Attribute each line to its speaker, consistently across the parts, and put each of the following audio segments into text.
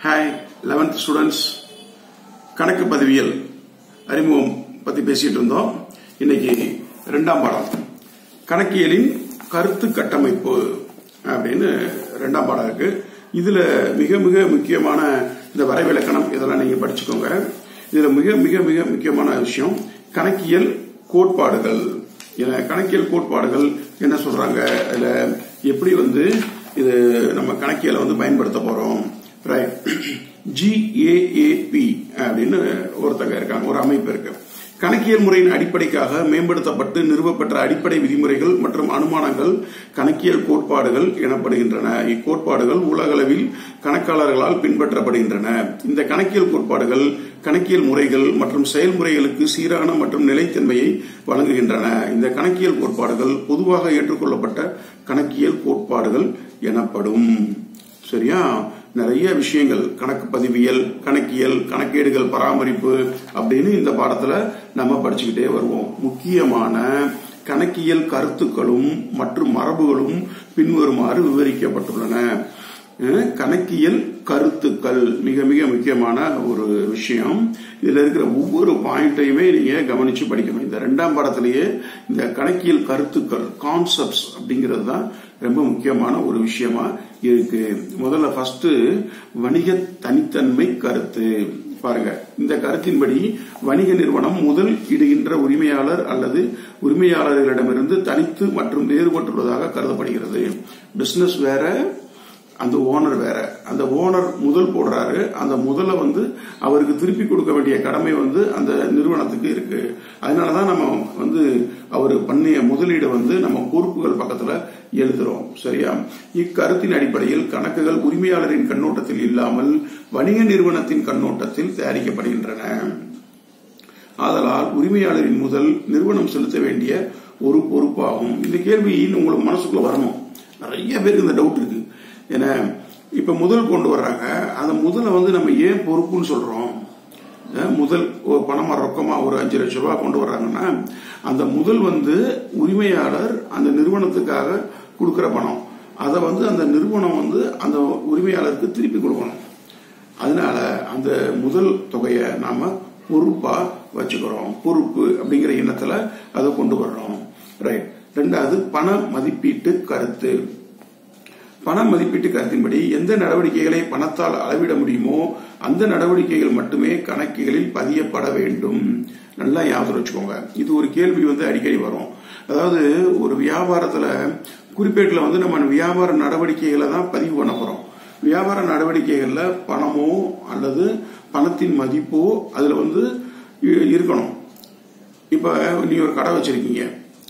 Speaker 1: hi eleventh students கணக்கு பதிவியல் அறிமுகம் பத்தி பேசிட்டு இருந்தோம் இன்னைக்கு ரெண்டாம் பாடம் கணக்கியலின் கருத்து கட்டமைப்பு அப்படின்னு ரெண்டாம் பாடம் இருக்கு இதுல மிக மிக முக்கியமான இந்த வரைவிலக்கணம் இதெல்லாம் நீங்க படிச்சுக்கோங்க இதுல மிக மிக மிக முக்கியமான விஷயம் கணக்கியல் கோட்பாடுகள் இதுல கணக்கியல் கோட்பாடுகள் என்ன சொல்றாங்க அதுல எப்படி வந்து இது நம்ம கணக்கியலை வந்து பயன்படுத்த போறோம் ரைட் ஜிஏஏபி அப்படின்னு ஒருத்தங்க இருக்காங்க ஒரு அமைப்பு இருக்கு கணக்கியல் முறையின் அடிப்படைக்காக மேம்படுத்தப்பட்டு நிறுவப்பெற்ற அடிப்படை விதிமுறைகள் மற்றும் அனுமானங்கள் கணக்கியல் கோட்பாடுகள் எனப்படுகின்றன இக்கோட்பாடுகள் உலகளவில் கணக்காளர்களால் பின்பற்றப்படுகின்றன இந்த கணக்கியல் கோட்பாடுகள் கணக்கியல் முறைகள் மற்றும் செயல்முறைகளுக்கு சீரான மற்றும் நிலைத்தன்மையை வழங்குகின்றன இந்த கணக்கியல் கோட்பாடுகள் பொதுவாக ஏற்றுக்கொள்ளப்பட்ட கணக்கியல் கோட்பாடுகள் எனப்படும் சரியா நிறைய விஷயங்கள் கணக்கு பதிவியல் கணக்கியல் கணக்கேடுகள் பராமரிப்பு அப்படின்னு இந்த பாடத்துல நம்ம படிச்சுக்கிட்டே வருவோம் முக்கியமான கணக்கியல் கருத்துக்களும் மற்றும் மரபுகளும் பின்வருமாறு விவரிக்கப்பட்டுள்ளன கணக்கியல் கருத்துக்கள் மிக மிக முக்கியமான ஒரு விஷயம் இதுல இருக்கிற ஒவ்வொரு பாயிண்டையுமே நீங்க கவனிச்சு படிக்கணும் இந்த ரெண்டாம் பாடத்திலேயே இந்த கணக்கியல் கருத்துக்கள் கான்செப்ட்ஸ் அப்படிங்கிறது தான் ரொம்ப முக்கியமான ஒரு விஷயமா இருக்கு முதல்ல ஃபர்ஸ்ட் வணிக தனித்தன்மை கருத்து பாருங்க இந்த கருத்தின்படி வணிக நிறுவனம் முதல் இடுகின்ற உரிமையாளர் அல்லது உரிமையாளர்களிடமிருந்து தனித்து மற்றும் வேறுபட்டுள்ளதாக கருதப்படுகிறது பிசினஸ் வேற அந்த ஓனர் வேற அந்த ஓனர் முதல் போடுறாரு அந்த முதல்ல வந்து அவருக்கு திருப்பி கொடுக்க வேண்டிய கடமை வந்து அந்த நிறுவனத்துக்கு இருக்கு அதனாலதான் நம்ம வந்து அவர் பண்ணிய முதலீடு வந்து நம்ம பொறுப்புகள் பக்கத்துல எழுதுறோம் சரியா இக்கருத்தின் அடிப்படையில் கணக்குகள் உரிமையாளரின் கண்ணோட்டத்தில் இல்லாமல் வணிக நிறுவனத்தின் கண்ணோட்டத்தில் தயாரிக்கப்படுகின்றன ஆதலால் உரிமையாளரின் முதல் நிறுவனம் செலுத்த வேண்டிய ஒரு பொறுப்பாகும் இந்த கேள்வி உங்களுக்கு மனசுக்குள்ள வரணும் நிறைய பேருக்கு இந்த டவுட் இருக்கு ஏன்னா இப்ப முதல் கொண்டு வர்றாங்க அந்த முதல்ல வந்து நம்ம ஏன் பொறுப்புன்னு சொல்றோம் முதல் ஒரு பணமா ரொக்கமா ஒரு அஞ்சு லட்சம் ரூபாய் கொண்டு வர்றாங்கன்னா அந்த முதல் வந்து உரிமையாளர் அந்த நிறுவனத்துக்காக கொடுக்கிற பணம் அதை வந்து அந்த நிறுவனம் வந்து அந்த உரிமையாளருக்கு திருப்பி கொடுக்கணும் அதனால அந்த முதல் தொகையை நாம பொறுப்பா வச்சுக்கிறோம் பொறுப்பு அப்படிங்கிற எண்ணத்துல அதை கொண்டு வர்றோம் ரைட் ரெண்டாவது பண மதிப்பீட்டு கருத்து பண மதிப்பீட்டு கருத்தின்படி எந்த நடவடிக்கைகளை பணத்தால் அளவிட முடியுமோ அந்த நடவடிக்கைகள் மட்டுமே கணக்குகளில் பதியப்பட வேண்டும் நல்லா ஞாபகம் வச்சுக்கோங்க இது ஒரு கேள்வி வந்து அடிக்கடி வரும் அதாவது ஒரு வியாபாரத்துல குறிப்பேட்டில் வந்து நம்ம வியாபார நடவடிக்கைகளை தான் பதிவு பண்ண போறோம் வியாபார நடவடிக்கைகள்ல பணமோ அல்லது பணத்தின் மதிப்போ அதுல வந்து இருக்கணும் இப்ப நீ ஒரு கடை வச்சிருக்கீங்க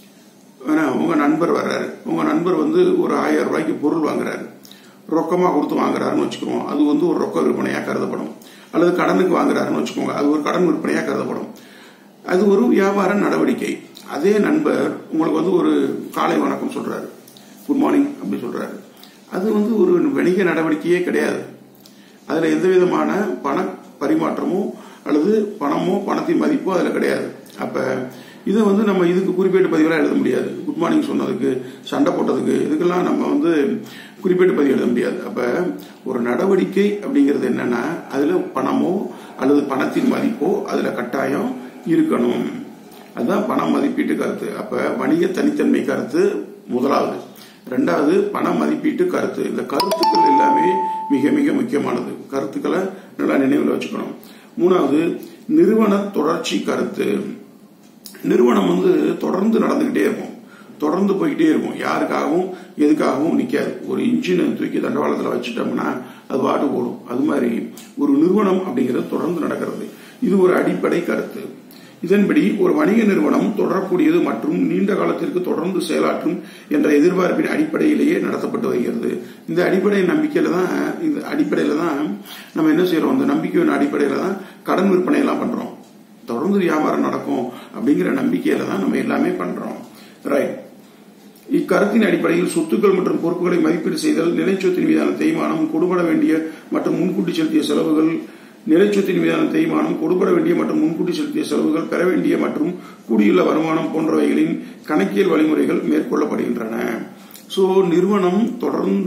Speaker 1: உங்க நண்பர் வர்றாரு உங்க நண்பர் வந்து ஒரு ஆயிரம் ரூபாய்க்கு பொருள் வாங்குறாரு ரொக்கமா கொடுத்து வாங்குறாருன்னு வச்சுக்கோங்க அது வந்து ஒரு ரொக்க விற்பனையா கருதப்படும் அல்லது கடனுக்கு வாங்குறாருன்னு வச்சுக்கோங்க அது ஒரு கடன் விற்பனையா கருதப்படும் அது ஒரு வியாபார நடவடிக்கை அதே நண்பர் உங்களுக்கு வந்து ஒரு காலை வணக்கம் சொல்றாரு குட் மார்னிங் அப்படி சொல்றாரு அது வந்து ஒரு வணிக நடவடிக்கையே கிடையாது அதுல எந்த விதமான பண பரிமாற்றமோ அல்லது பணமோ பணத்தின் மதிப்போ அதுல கிடையாது அப்ப இதை வந்து நம்ம இதுக்கு குறிப்பேட்டு பதிவெல்லாம் எழுத முடியாது குட் மார்னிங் சொன்னதுக்கு சண்டை போட்டதுக்கு இதுக்கெல்லாம் நம்ம வந்து குறிப்பேட்டு பதிவு எழுத முடியாது அப்ப ஒரு நடவடிக்கை அப்படிங்கிறது என்னன்னா அதுல பணமோ அல்லது பணத்தின் மதிப்போ அதுல கட்டாயம் இருக்கணும் அதுதான் பண மதிப்பீட்டு கருத்து அப்ப வணிக தனித்தன்மை கருத்து முதலாவது ரெண்டாவது பண மதிப்பீட்டு கருத்து இந்த கருத்துக்கள் எல்லாமே மிக மிக முக்கியமானது கருத்துக்களை நல்லா நினைவில் வச்சுக்கணும் மூணாவது நிறுவன தொடர்ச்சி கருத்து நிறுவனம் வந்து தொடர்ந்து நடந்துகிட்டே இருக்கும் தொடர்ந்து போய்கிட்டே இருக்கும் யாருக்காகவும் எதுக்காகவும் நிக்காது ஒரு இன்ஜினை தூக்கி தண்டவாளத்தில் வச்சுட்டோம்னா அது பாட்டு போடும் அது மாதிரி ஒரு நிறுவனம் அப்படிங்கிறது தொடர்ந்து நடக்கிறது இது ஒரு அடிப்படை கருத்து இதன்படி ஒரு வணிக நிறுவனம் தொடரக்கூடியது மற்றும் நீண்ட காலத்திற்கு தொடர்ந்து செயலாற்றும் என்ற எதிர்பார்ப்பின் அடிப்படையிலேயே நடத்தப்பட்டு வருகிறது இந்த அடிப்படை நம்பிக்கையில தான் இந்த அடிப்படையில தான் நம்ம என்ன செய்யறோம் இந்த நம்பிக்கையின் அடிப்படையில தான் கடன் விற்பனை எல்லாம் பண்றோம் தொடர்ந்து வியாபாரம் நடக்கும் அப்படிங்கிற நம்பிக்கையில தான் நம்ம எல்லாமே பண்றோம் ரைட் இக்கருத்தின் அடிப்படையில் சொத்துக்கள் மற்றும் பொறுப்புகளை மதிப்பீடு செய்தல் நிலைச்சொத்தின் மீதான தேய்மானம் கொடுபட வேண்டிய மற்றும் முன்கூட்டி செலுத்திய செலவுகள் நிலைச்சொத்தின் மீதான தேய்மானம் கொடுபட வேண்டிய மற்றும் முன்கூட்டி செலுத்திய செலவுகள் பெற வேண்டிய மற்றும் கூடியுள்ள வருமானம் போன்றவைகளின் கணக்கியல் வழிமுறைகள் மேற்கொள்ளப்படுகின்றன சோ நிறுவனம் தொடர்ந்து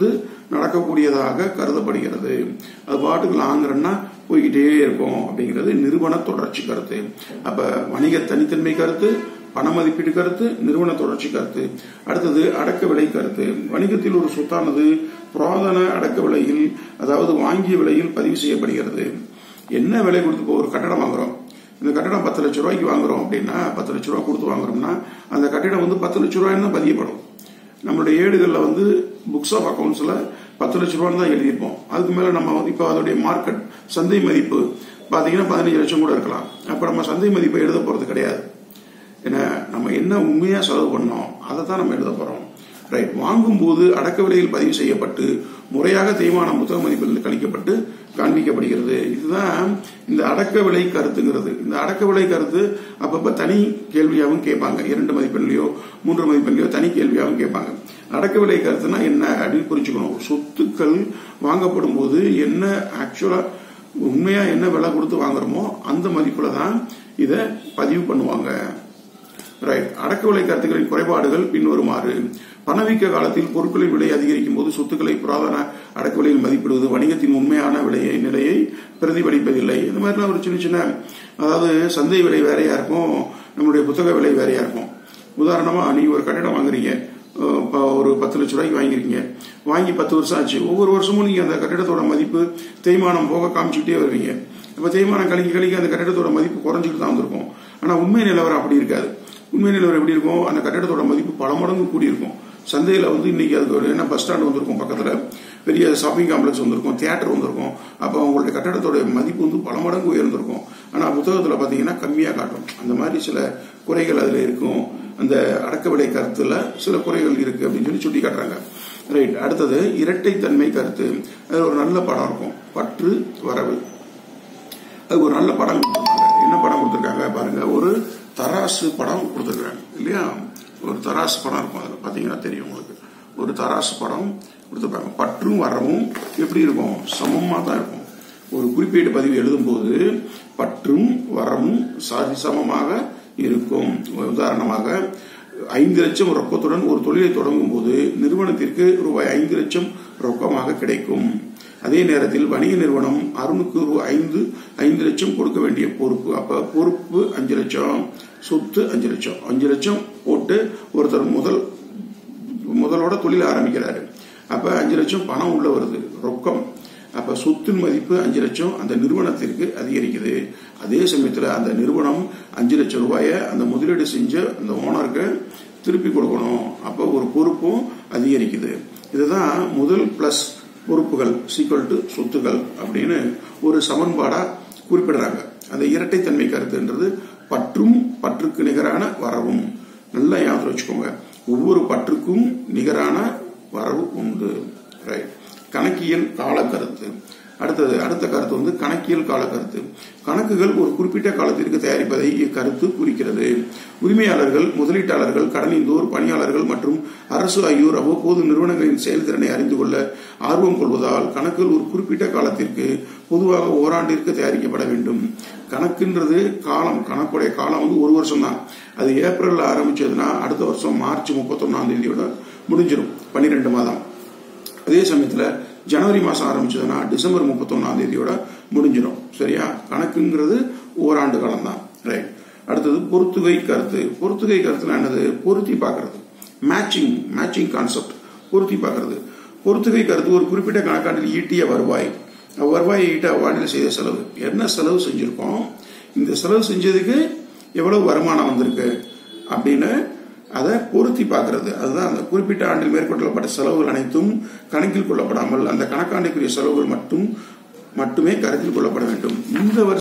Speaker 1: நடக்கக்கூடியதாக கருதப்படுகிறது அது பாட்டுக்கு லாங்கரன்னா போய்கிட்டே இருக்கும் அப்படிங்கிறது நிறுவன தொடர்ச்சி கருத்து அப்ப வணிக தனித்தன்மை கருத்து பண மதிப்பீடு கருத்து நிறுவன தொடர்ச்சி கருத்து அடுத்தது அடக்க விலை கருத்து வணிகத்தில் ஒரு சொத்தானது புராதன அடக்க விலையில் அதாவது வாங்கிய விலையில் பதிவு செய்யப்படுகிறது என்ன விலை கொடுத்து இப்போ ஒரு கட்டடம் வாங்குறோம் இந்த கட்டடம் பத்து லட்ச ரூபாய்க்கு வாங்குறோம் அப்படின்னா பத்து லட்ச ரூபாய் கொடுத்து வாங்குறோம்னா அந்த கட்டிடம் வந்து பத்து லட்ச ரூபாய்னு தான் பதியப்படும் நம்மளுடைய ஏடுகளில் வந்து புக்ஸ் ஆஃப் அக்கௌண்ட்ஸ்ல பத்து லட்ச ரூபான்னு தான் எழுதியிருப்போம் அதுக்கு மேல நம்ம வந்து இப்போ அதோடைய மார்க்கெட் சந்தை மதிப்பு பாத்தீங்கன்னா பதினஞ்சு லட்சம் கூட இருக்கலாம் அப்ப நம்ம சந்தை மதிப்பை எழுத போறது கிடையாது ஏன்னா நம்ம என்ன உண்மையா செலவு பண்ணோம் அதை தான் நம்ம எழுத போறோம் ரைட் வாங்கும்போது அடக்க விலையில் பதிவு செய்யப்பட்டு முறையாக தேய்மானம் புத்தக மதிப்பில் கழிக்கப்பட்டு காண்பிக்கப்படுகிறது இதுதான் இந்த அடக்க விலை கருத்துங்கிறது இந்த அடக்க விலை கருத்து அப்பப்ப தனி கேள்வியாகவும் கேட்பாங்க இரண்டு மதிப்பெண்லையோ மூன்று மதிப்பெண்லையோ தனி கேள்வியாகவும் கேட்பாங்க அடக்க விலை கருத்துனா என்ன அப்படின்னு புரிஞ்சுக்கணும் சொத்துக்கள் வாங்கப்படும் போது என்ன ஆக்சுவலா உண்மையா என்ன விலை கொடுத்து வாங்குறோமோ அந்த மதிப்புல தான் இதை பதிவு பண்ணுவாங்க ரைட் அடக்க விலை கருத்துக்களின் குறைபாடுகள் பின்வருமாறு பணவீக்க காலத்தில் பொருட்களின் விலை அதிகரிக்கும் போது சொத்துக்களை புராதன அடக்க விலையில் மதிப்பிடுவது வணிகத்தின் உண்மையான விலையை நிலையை பிரதிபலிப்பதில்லை இந்த மாதிரிலாம் ஒரு சின்ன சின்ன அதாவது சந்தை விலை வேறையா இருக்கும் நம்மளுடைய புத்தக விலை வேறையா இருக்கும் உதாரணமா நீங்க ஒரு கட்டிடம் வாங்குறீங்க அஹ் இப்ப ஒரு பத்து லட்ச ரூபாய்க்கு வாங்கிருக்கீங்க வாங்கி பத்து வருஷம் ஆச்சு ஒவ்வொரு வருஷமும் நீங்க அந்த கட்டிடத்தோட மதிப்பு தேய்மானம் போக காமிச்சுக்கிட்டே வருவீங்க இப்ப தேய்மானம் கழிக்க கழிக்க அந்த கட்டிடத்தோட மதிப்பு குறைஞ்சிட்டு தான் வந்திருக்கும் ஆனா உண்மை நிலவரம் அப்படி இருக்காது உண்மை நிலவரம் எப்படி இருக்கும் அந்த கட்டிடத்தோட மதிப்பு பல மடங்கு கூடி இருக்கும் சந்தையில வந்து இன்னைக்கு அதுக்கு ஒரு என்ன பஸ் ஸ்டாண்ட் வந்திருக்கும் பக்கத்துல பெரிய ஷாப்பிங் காம்ப்ளெக்ஸ் வந்திருக்கும் தியேட்டர் வந்திருக்கும் அப்போ அவங்களுடைய கட்டடத்தோட மதிப்பு வந்து பல மடங்கு உயர்ந்திருக்கும் ஆனா புத்தகத்துல பாத்தீங்கன்னா கம்மியா காட்டும் அந்த மாதிரி சில குறைகள் அதுல இருக்கும் அந்த அடக்க விலை கருத்துல சில குறைகள் இருக்கு அப்படின்னு சொல்லி சுட்டி காட்டுறாங்க ரைட் அடுத்தது இரட்டைத்தன்மை கருத்து அது ஒரு நல்ல படம் இருக்கும் பற்று வரவு அதுக்கு ஒரு நல்ல படம் கொடுத்துருக்காங்க என்ன படம் கொடுத்துருக்காங்க பாருங்க ஒரு தராசு படம் கொடுத்துருக்காங்க இல்லையா ஒரு தராசு படம் இருக்கும் அதில் பார்த்தீங்கன்னா தெரியும் உங்களுக்கு ஒரு தராசு படம் கொடுத்துருப்பாங்க பற்றும் வரவும் எப்படி இருக்கும் சமமாக தான் இருக்கும் ஒரு குறிப்பீடு பதிவு எழுதும்போது பற்றும் வரவும் சாதி சமமாக இருக்கும் உதாரணமாக ஐந்து லட்சம் ரொக்கத்துடன் ஒரு தொழிலை தொடங்கும் போது நிறுவனத்திற்கு ரூபாய் ஐந்து லட்சம் ரொக்கமாக கிடைக்கும் அதே நேரத்தில் வணிக நிறுவனம் அருணுக்கு ரூ ஐந்து ஐந்து லட்சம் கொடுக்க வேண்டிய பொறுப்பு அப்ப பொறுப்பு அஞ்சு லட்சம் சொத்து அஞ்சு லட்சம் அஞ்சு லட்சம் போட்டு ஒருத்தர் முதல் முதலோட தொழில் ஆரம்பிக்கிறாரு அப்ப அஞ்சு லட்சம் பணம் உள்ள வருது ரொக்கம் அப்ப சொத்தின் மதிப்பு அஞ்சு லட்சம் அந்த நிறுவனத்திற்கு அதிகரிக்குது அதே சமயத்துல அந்த நிறுவனம் அஞ்சு லட்சம் ரூபாய அந்த முதலீடு செஞ்ச அந்த ஓனருக்கு திருப்பி கொடுக்கணும் அப்ப ஒரு பொறுப்பும் அதிகரிக்குது இதுதான் முதல் பிளஸ் பொறுப்புகள் சீக்வல் டு சொத்துகள் அப்படின்னு ஒரு சமன்பாடா குறிப்பிடுறாங்க அந்த இரட்டைத்தன்மை கருத்துன்றது பற்றும் பற்றுக்கு நிகரான வரவும் நல்லா ஞாபகம் வச்சுக்கோங்க ஒவ்வொரு பற்றுக்கும் நிகரான வரவு உண்டு ரைட் கணக்கியல் கால கருத்து அடுத்தது அடுத்த கருத்து வந்து கணக்கியல் கால கருத்து கணக்குகள் ஒரு குறிப்பிட்ட காலத்திற்கு தயாரிப்பதை இக்கருத்து குறிக்கிறது உரிமையாளர்கள் முதலீட்டாளர்கள் கடனிந்தோர் பணியாளர்கள் மற்றும் அரசு ஆகியோர் அவ்வப்போது நிறுவனங்களின் செயல்திறனை அறிந்து கொள்ள ஆர்வம் கொள்வதால் கணக்குகள் ஒரு குறிப்பிட்ட காலத்திற்கு பொதுவாக ஓராண்டிற்கு தயாரிக்கப்பட வேண்டும் கணக்குன்றது காலம் கணக்குடைய காலம் வந்து ஒரு வருஷம் தான் அது ஏப்ரல்ல ஆரம்பிச்சதுன்னா அடுத்த வருஷம் மார்ச் முப்பத்தொன்னாம் தேதியோட முடிஞ்சிடும் பன்னிரெண்டு மாதம் அதே சமயத்துல ஜனவரி மாசம் ஆரம்பிச்சதுன்னா டிசம்பர் முப்பத்தொன்னாம் தேதியோட முடிஞ்சிடும் சரியா கணக்குங்கிறது ஓராண்டு காலம் தான் ரைட் அடுத்தது பொறுத்துகை கருத்து பொறுத்துகை கருத்துனா என்னது பொருத்தி பார்க்கறது மேட்சிங் மேட்சிங் கான்செப்ட் பொருத்தி பார்க்கறது பொறுத்துகை கருத்து ஒரு குறிப்பிட்ட கணக்காண்டில் ஈட்டிய வருவாய் வருவாயை ஈட்ட அவ்வாண்டில் செய்த செலவு என்ன செலவு செஞ்சிருக்கோம் இந்த செலவு செஞ்சதுக்கு எவ்வளவு வருமானம் வந்திருக்கு அப்படின்னு அதை பொருத்தி பார்க்கறது அதுதான் அந்த குறிப்பிட்ட ஆண்டில் மேற்கொள்ளப்பட்ட செலவுகள் அனைத்தும் கணக்கில் கொள்ளப்படாமல் அந்த கணக்காண்டுக்குரிய செலவுகள் மட்டும் மட்டுமே கருத்தில் கொள்ளப்பட வேண்டும் இந்த வருஷம்